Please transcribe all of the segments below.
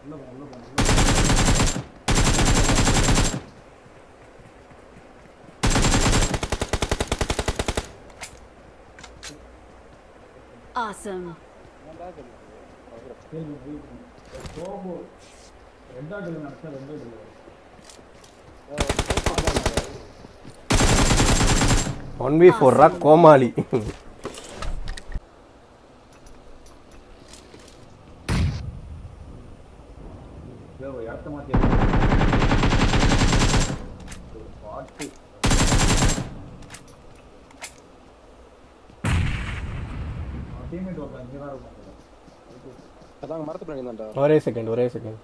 உள்ள போ உள்ள போ உள்ள போ. Awesome. கேள்வி கேள்வி. கோபு ரெண்டா கிலோ நடத்தா ரெண்டே கிலோ ஒன் வி ஃபோர்ரா கோமாளி யோ இடத்த மாத்தி ஒரு பாட்டு டீம்மேட் ஒருத்தன் இங்கே தான் இருப்பாங்க அதான் மரத்து பின்னாடி தான்டா ஒரே செகண்ட் ஒரே செகண்ட்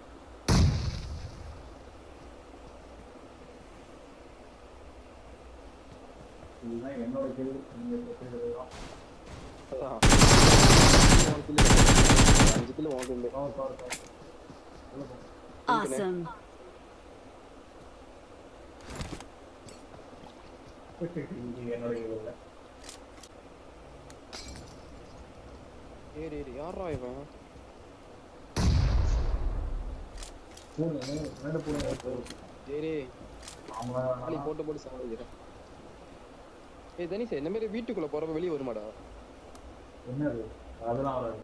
இதுதான் என்னோட கேள்வி நீங்க பேசுறது தான் அதான் அஞ்சு கிலோ உனக்கு இல்லை கவர் கவர் கவர் உள்ள போ Awesome. இது என்னோட கேள்வி இல்லை ஏறி ஏறி யாரா இவன் பூனை மேலே பூனை ஏறி அவங்கள ஆளி போட்டு போட்டு சாப்பிடுறேன் ஏய் தனிஷ் இந்த மாதிரி வீட்டுக்குள்ள போறப்ப வெளியே வருமாடா என்னது அதெல்லாம் வராது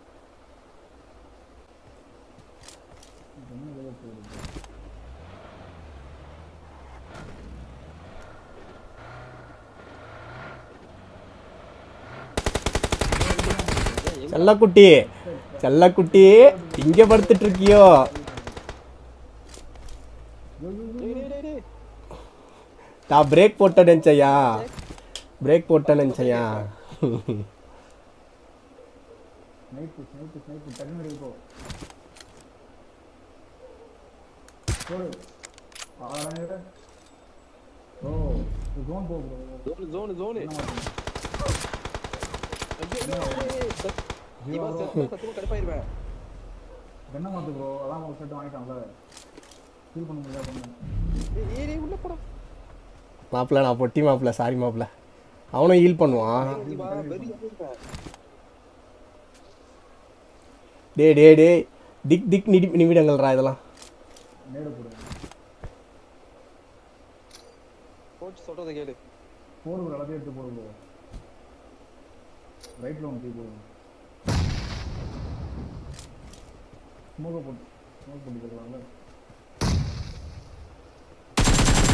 இது என்ன வேலை செய்யுது? செல்லக்குட்டி செல்லக்குட்டி இங்க படுத்துட்டு இருக்கியோ டேய் டேய் டேய் டேய் நான் பிரேக் போட்ட நினைச்சையா பிரேக் போட்ட நினைச்சையா ஸ்னைப்பு ஸ்னைப்பு ஸ்னைப்பு டக்குனு எடுத்து போ போடு ஆறாங்க ஓ ஜோன் போ ப்ரோ ஜோனு ஜோனு ஜோனு ஜீவா bro. சத்தியமா கடுப்பாயிருவேன் என்ன மாத்து ப்ரோ அதான் ஒரு செட் வாங்கிட்டான்ல ஃபீல் பண்ண முடியல பண்ணு ஏய் ஏறி உள்ள போடா மாப்பிள்ள நான் பொட்டி மாப்பிள்ள சாரி மாப்பிள்ள அவனும் ஹீல் பண்ணுவான் ஜீவா வெறி ஆயிருவேன் டே டே டே திக் திக் நிடி நிமிடங்கள்ரா இதெல்லாம் நேடு போடு கோச் சொல்றதை கேளு போடு ப்ரோ எல்லாத்தையும் எடுத்து போடு ப்ரோ ரைட்டில் ஒன்று தூக்கி போடுங்க ஸ்மோக்கை போட்டு ஸ்மோக் போட்டு போடுவாங்கல்ல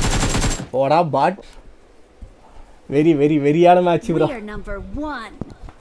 போடா பாட் வெரி வெரி வெரியான match bro We are number one.